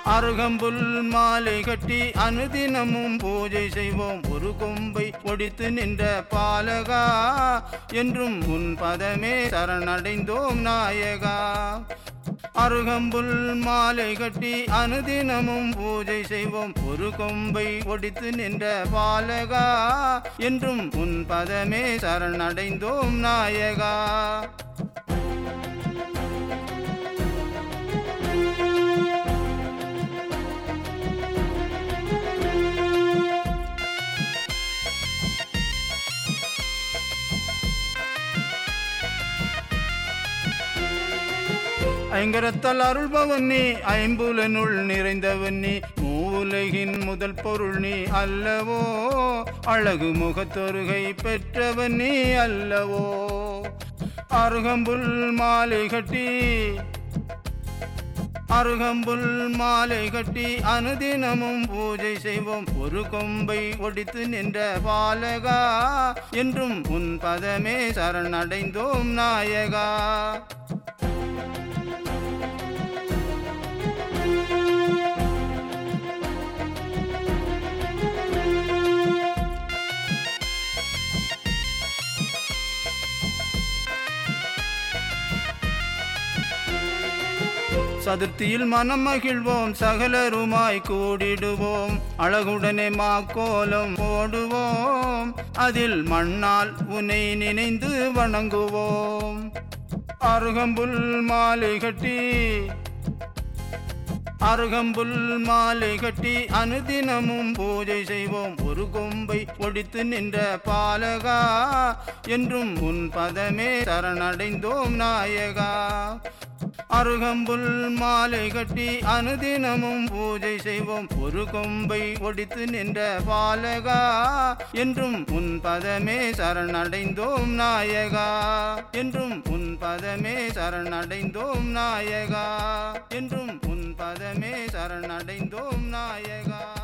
அருகம்புல் மாலை கட்டி அனுதினமும் பூஜை செய்வோம் ஒரு கொம்பை ஒடித்து நின்ற பாலகா என்றும் உன் பதமே சரணடைந்தோம் நாயகா அருகம்புல் மாலை கட்டி அனுதினமும் பூஜை செய்வோம் ஒரு கொம்பை ஒடித்து நின்ற பாலகா என்றும் உன் பதமே சரணடைந்தோம் நாயகா ஐங்கரத்தால் அருள்பவன் நீ ஐம்புலனுள் நிறைந்தவன் நீ மூவுலகின் முதல் பொருள் நீ அல்லவோ அழகு முகத்தொருகை பெற்றவன் நீ அல்லவோ அருகம்புல் மாலை கட்டி அருகம்புல் மாலை கட்டி அனுதினமும் பூஜை செய்வோம் ஒரு கொம்பை ஒடித்து நின்ற பாலகா என்றும் உன் பதமே சரணடைந்தோம் நாயகா சதுர்த்தியில் மனம் மகிழ்வோம் சகலருமாய் கூடிடுவோம் அழகுடனே மாக்கோலம் போடுவோம் அதில் மண்ணால் உன்னை நினைந்து வணங்குவோம் அருகம்புல் மாலை கட்டி அருகம்புல் மாலை கட்டி அனுதினமும் பூஜை செய்வோம் ஒரு கொம்பை ஒடித்து நின்ற பாலகா என்றும் உன் பதமே சரணடைந்தோம் நாயகா அருகம்புல் மாலை கட்டி அனுதினமும் பூஜை செய்வோம் ஒரு கொம்பை ஒடித்து நின்ற பாலகா என்றும் உன் பதமே சரணடைந்தோம் நாயகா என்றும் உன் பதமே சரணடைந்தோம் நாயகா என்றும் உன் பதமே சரணடைந்தோம் நாயகா